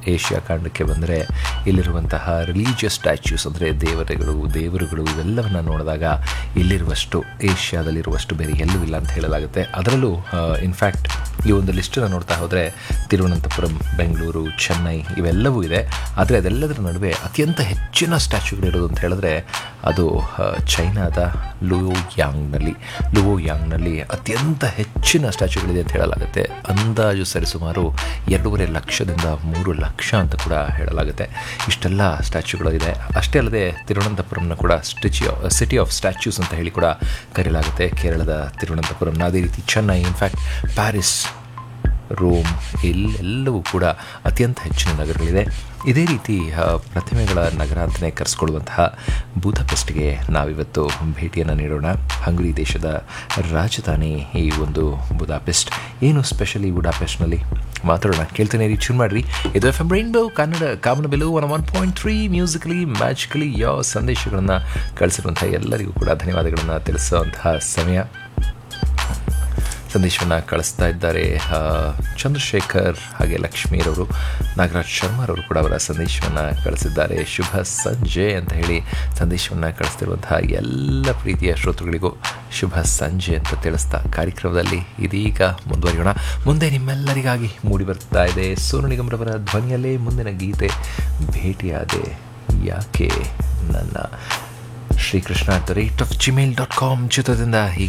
Asia ಖಂಡಕ್ಕೆ ಬಂದರೆ ಇಲ್ಲಿರುವಂತಹ ರಿಲೀಜಿಯಸ್ ಸ್ಟ್ಯಾಚ್ಯೂಸ್ ಅಂದರೆ ದೇವತೆಗಳು ದೇವರುಗಳು ಇವೆಲ್ಲವನ್ನು ನೋಡಿದಾಗ ಇಲ್ಲಿರುವಷ್ಟು ಏಷ್ಯಾದಲ್ಲಿರುವಷ್ಟು ಬೇರೆ ಎಲ್ಲೂ ಇಲ್ಲ ಅಂತ ಹೇಳಲಾಗುತ್ತೆ ಅದರಲ್ಲೂ ಇನ್ಫ್ಯಾಕ್ಟ್ ಈ ಒಂದು ಲಿಸ್ಟನ್ನು ನೋಡ್ತಾ ಹೋದರೆ ತಿರುವನಂತಪುರಂ ಬೆಂಗಳೂರು ಚೆನ್ನೈ ಇವೆಲ್ಲವೂ ಇದೆ ಆದರೆ ಅದೆಲ್ಲದರ ನಡುವೆ ಅತ್ಯಂತ ಹೆಚ್ಚಿನ ಸ್ಟ್ಯಾಚ್ಯೂಗಳಿರೋದು ಅಂತ ಹೇಳಿದ್ರೆ ಅದು ಆ, ಚೈನಾದ ಲುವೋ ಯಾಂಗ್ನಲ್ಲಿ ಲುವೋ ಯಾಂಗ್ನಲ್ಲಿ ಅತ್ಯಂತ ಹೆಚ್ಚಿನ ಸ್ಟ್ಯಾಚ್ಯೂಗಳಿದೆ ಅಂತ ಹೇಳಲಾಗುತ್ತೆ ಅಂದಾಜು ಸರಿಸುಮಾರು ಎರಡೂವರೆ ಲಕ್ಷದಿಂದ ಮೂರು ಲಕ್ಷ ಅಂತ ಕೂಡ ಹೇಳಲಾಗುತ್ತೆ ಇಷ್ಟೆಲ್ಲ ಸ್ಟ್ಯಾಚ್ಯೂಗಳು ಇದೆ ಅಷ್ಟೇ ಅಲ್ಲದೆ ತಿರುವನಂತಪುರಂನ ಕೂಡ ಸ್ಟಿಚಿ ಸಿಟಿ ಆಫ್ ಸ್ಟ್ಯಾಚ್ಯೂಸ್ ಅಂತ ಹೇಳಿ ಕೂಡ ಕರೆಯಲಾಗುತ್ತೆ ಕೇರಳದ ತಿರುವನಂತಪುರಂನ ಅದೇ ರೀತಿ ಚೆನ್ನೈ ಇನ್ಫ್ಯಾಕ್ಟ್ ಪ್ಯಾರಿಸ್ ರೋಮ್ ಇಲ್ಲೆಲ್ಲವೂ ಕೂಡ ಅತ್ಯಂತ ಹೆಚ್ಚಿನ ನಗರಗಳಿದೆ ಇದೇ ರೀತಿ ಆ, ಪ್ರತಿಮೆಗಳ ನಗರ ಅಂತಲೇ ಕರೆಸ್ಕೊಳ್ಳುವಂತಹ ಬುಧಪೆಸ್ಟ್ಗೆ ನಾವಿವತ್ತು ಭೇಟಿಯನ್ನು ನೀಡೋಣ ಹಂಗರಿ ದೇಶದ ರಾಜಧಾನಿ ಈ ಒಂದು ಬುದಾಪೆಸ್ಟ್ ಏನು ಸ್ಪೆಷಲ್ ಈ ಬುಡಾಪೆಸ್ಟ್ನಲ್ಲಿ ಮಾತಾಡೋಣ ಕೇಳ್ತೇನೆ ರೀ ಚೂನ್ ಮಾಡಿರಿ ಇದು ಎಫ್ ಎಂ ರೈನ್ಬೋ ಕನ್ನಡ ಕಾಮನ ಬೆಲು one one point three musically magically ಯಾವ ಸಂದೇಶಗಳನ್ನು ಕಳಿಸಿರುವಂಥ ಎಲ್ಲರಿಗೂ ಕೂಡ ಧನ್ಯವಾದಗಳನ್ನು ತಿಳಿಸುವಂತಹ ಸಮಯ ಸಂದೇಶವನ್ನು ಕಳಿಸ್ತಾ ಇದ್ದಾರೆ ಆ, ಚಂದ್ರಶೇಖರ್ ಹಾಗೆ ಲಕ್ಷ್ಮೀರವರು ನಾಗರಾಜ್ ಶರ್ಮಾರವರು ಕೂಡ ಅವರ ಸಂದೇಶವನ್ನು ಕಳಿಸಿದ್ದಾರೆ ಶುಭ ಸಂಜೆ ಅಂತ ಹೇಳಿ ಸಂದೇಶವನ್ನು ಕಳಿಸ್ತಿರುವಂತಹ ಎಲ್ಲ ಪ್ರೀತಿಯ ಶ್ರೋತೃಗಳಿಗೂ ಶುಭ ಸಂಜೆ ಅಂತ ತಿಳಿಸ್ತಾ ಕಾರ್ಯಕ್ರಮದಲ್ಲಿ ಇದೀಗ ಮುಂದುವರಿಯೋಣ ಮುಂದೆ ನಿಮ್ಮೆಲ್ಲರಿಗಾಗಿ ಮೂಡಿ ಬರ್ತಾ ಇದೆ ಸೋನು ನಿಗಮ್ರವರ ಧ್ವನಿಯಲ್ಲೇ ಮುಂದಿನ ಗೀತೆ ಭೇಟಿಯಾದೆ ಯಾಕೆ ನನ್ನ Srikrishna at the rate of Gmail dot com ಚಿತ್ರದಿಂದ ಈಗ